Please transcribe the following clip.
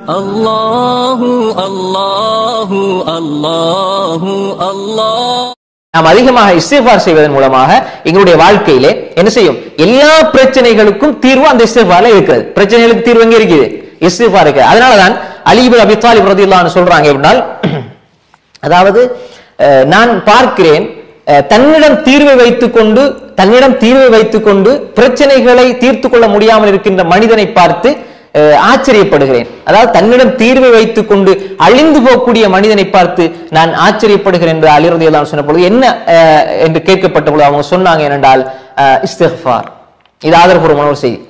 الله الله الله الله நாம் அதிகமாக இஸ்திஃபார் செய்வதன் மூலமாக எங்களுடைய வாழ்க்கையிலே என்ன செய்யும் எல்லா பிரச்சனைகளுக்கும் தீர்வு அந்த இஸ்திஃபார்ல இருக்கிறது பிரச்சனைகளுக்கு தீர்வு எங்க இருக்குது இஸ்திஃபார் இருக்கு அதனாலதான் அலிபு அபி தாலிப் ரதியுல்லான்னு சொல்றாங்க எப்படினால் அதாவது அஹ், நான் பார்க்கிறேன் அஹ், தன்னிடம் தீர்வை வைத்துக் கொண்டு தன்னிடம் தீர்வை வைத்துக் கொண்டு பிரச்சனைகளை தீர்த்து கொள்ள முடியாமல் இருக்கின்ற மனிதனை பார்த்து அஹ், ஆச்சரியப்படுகிறேன் அதாவது தன்னிடம் தீர்வை வைத்துக் கொண்டு அழிந்து போகக்கூடிய மனிதனை பார்த்து நான் ஆச்சரியப்படுகிறேன் என்று அலிரதி எல்லாம் சொன்ன பொழுது என்ன அஹ், என்று கேட்கப்பட்ட பொழுது அவங்க சொன்னாங்க என்னென்றால் அஹ், இஸ்திக்ஃபார் இது ஆதரப்பூர்வமான ஒரு செய்தி